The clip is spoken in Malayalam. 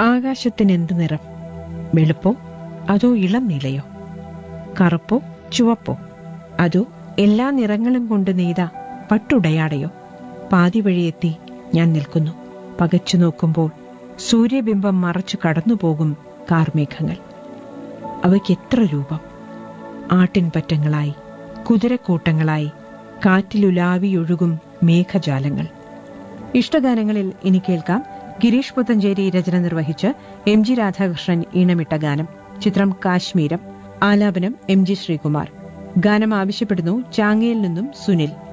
ആകാശത്തിന് എന്ത് നിറം വെളുപ്പോ അതോ ഇളം നീലയോ കറുപ്പോ ചുവപ്പോ അതോ എല്ലാ നിറങ്ങളും കൊണ്ട് നെയ്ത പട്ടുടയാടയോ പാതി വഴിയെത്തി ഞാൻ നിൽക്കുന്നു പകച്ചു നോക്കുമ്പോൾ സൂര്യബിംബം മറച്ചു കടന്നുപോകും കാർമേഘങ്ങൾ അവയ്ക്ക് എത്ര രൂപം ആട്ടിൻപറ്റങ്ങളായി കുതിരക്കൂട്ടങ്ങളായി കാറ്റിലുലാവിയൊഴുകും മേഘജാലങ്ങൾ ഇഷ്ടഗാനങ്ങളിൽ ഇനി കേൾക്കാം ഗിരീഷ് പുത്തഞ്ചേരി രചന നിർവഹിച്ച് എം ജി രാധാകൃഷ്ണൻ ഈണമിട്ട ഗാനം ചിത്രം കാശ്മീരം ആലാപനം എം ജി ശ്രീകുമാർ ഗാനം ആവശ്യപ്പെടുന്നു ചാങ്ങയിൽ നിന്നും സുനിൽ